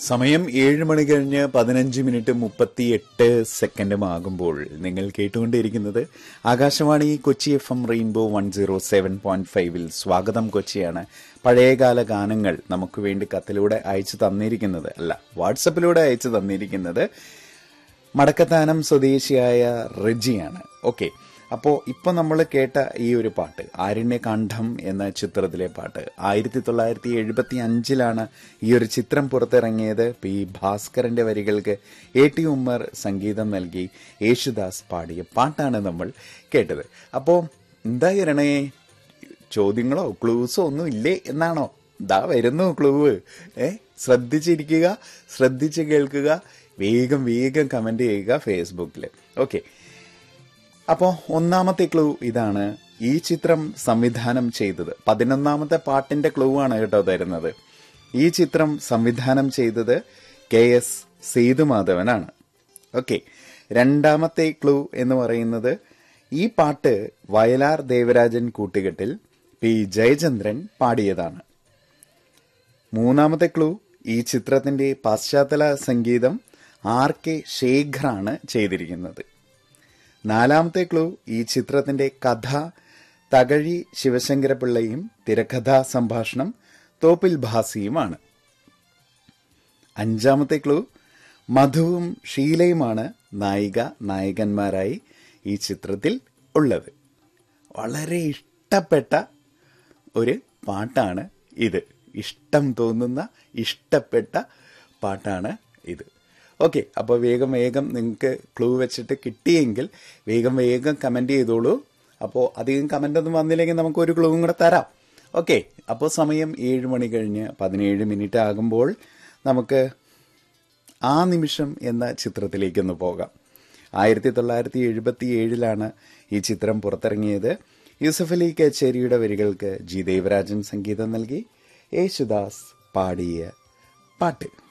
സമയം ഏഴ് മണി കഴിഞ്ഞ് പതിനഞ്ച് മിനിറ്റ് മുപ്പത്തി എട്ട് സെക്കൻഡും ആകുമ്പോൾ നിങ്ങൾ കേട്ടുകൊണ്ടിരിക്കുന്നത് Akashvani Kochi F M rainbow one zero seven point ഫൈവിൽ സ്വാഗതം കൊച്ചിയാണ് പഴയകാല ഗാനങ്ങൾ നമുക്ക് വേണ്ടി കത്തിലൂടെ അയച്ചു തന്നിരിക്കുന്നത് അല്ല വാട്സപ്പിലൂടെ അയച്ചു തന്നിരിക്കുന്നത് മടക്കത്താനം സ്വദേശിയായ റെജിയാണ് ഓക്കെ അപ്പോൾ ഇപ്പോൾ നമ്മൾ കേട്ട ഈ ഒരു പാട്ട് ആരണ്യകാന്ഡം എന്ന ചിത്രത്തിലെ പാട്ട് ആയിരത്തി തൊള്ളായിരത്തി എഴുപത്തി അഞ്ചിലാണ് ഈ ഒരു ചിത്രം പുറത്തിറങ്ങിയത് പി ഭാസ്കരന്റെ വരികൾക്ക് എ ടി ഉമ്മർ സംഗീതം നൽകി യേശുദാസ് പാടിയ പാട്ടാണ് നമ്മൾ കേട്ടത് അപ്പോൾ എന്താ ഇരണേ ചോദ്യങ്ങളോ ക്ലൂസോ ഒന്നും ഇല്ലേ എന്നാണോ ദാ വരുന്നു ക്ലൂവ് ഏ ശ്രദ്ധിച്ചിരിക്കുക ശ്രദ്ധിച്ച് കേൾക്കുക വേഗം വേഗം കമന്റ് ചെയ്യുക ഫേസ്ബുക്കിൽ ഓക്കെ അപ്പോൾ ഒന്നാമത്തെ ക്ലൂ ഇതാണ് ഈ ചിത്രം സംവിധാനം ചെയ്തത് പതിനൊന്നാമത്തെ പാട്ടിന്റെ ക്ലൂ ആണ് കേട്ടോ തരുന്നത് ഈ ചിത്രം സംവിധാനം ചെയ്തത് കെ എസ് സേതുമാധവനാണ് ഓക്കെ രണ്ടാമത്തെ ക്ലൂ എന്ന് പറയുന്നത് ഈ പാട്ട് വയലാർ ദേവരാജൻ കൂട്ടുകെട്ടിൽ പി ജയചന്ദ്രൻ പാടിയതാണ് മൂന്നാമത്തെ ക്ലൂ ഈ ചിത്രത്തിന്റെ പശ്ചാത്തല സംഗീതം ആർ കെ ശേഖറാണ് ചെയ്തിരിക്കുന്നത് നാലാമത്തെ ക്ലൂ ഈ ചിത്രത്തിന്റെ കഥ തകഴി ശിവശങ്കരപിള്ളയും തിരക്കഥാ സംഭാഷണം തോപ്പിൽ ഭാസിയുമാണ് അഞ്ചാമത്തെ ക്ലൂ മധുവും ഷീലയുമാണ് നായിക നായകന്മാരായി ഈ ചിത്രത്തിൽ ഉള്ളത് വളരെ ഇഷ്ടപ്പെട്ട ഒരു പാട്ടാണ് ഇത് ഇഷ്ടം തോന്നുന്ന ഇഷ്ടപ്പെട്ട പാട്ടാണ് ഇത് ഓക്കെ അപ്പോൾ വേഗം വേഗം നിങ്ങൾക്ക് ക്ലൂ വെച്ചിട്ട് കിട്ടിയെങ്കിൽ വേഗം വേഗം കമൻറ്റ് ചെയ്തോളൂ അപ്പോൾ അധികം കമൻ്റ് ഒന്നും വന്നില്ലെങ്കിൽ നമുക്ക് ഒരു ക്ലൂവും കൂടെ തരാം ഓക്കെ അപ്പോൾ സമയം ഏഴ് മണി കഴിഞ്ഞ് പതിനേഴ് മിനിറ്റ് ആകുമ്പോൾ നമുക്ക് ആ നിമിഷം എന്ന ചിത്രത്തിലേക്കൊന്ന് പോകാം ആയിരത്തി തൊള്ളായിരത്തി എഴുപത്തി ഏഴിലാണ് ഈ ചിത്രം പുറത്തിറങ്ങിയത് യൂസഫ് അലി കച്ചേരിയുടെ വരികൾക്ക് ജി ദേവരാജൻ സംഗീതം നൽകി യേശുദാസ് പാടിയ പാട്ട്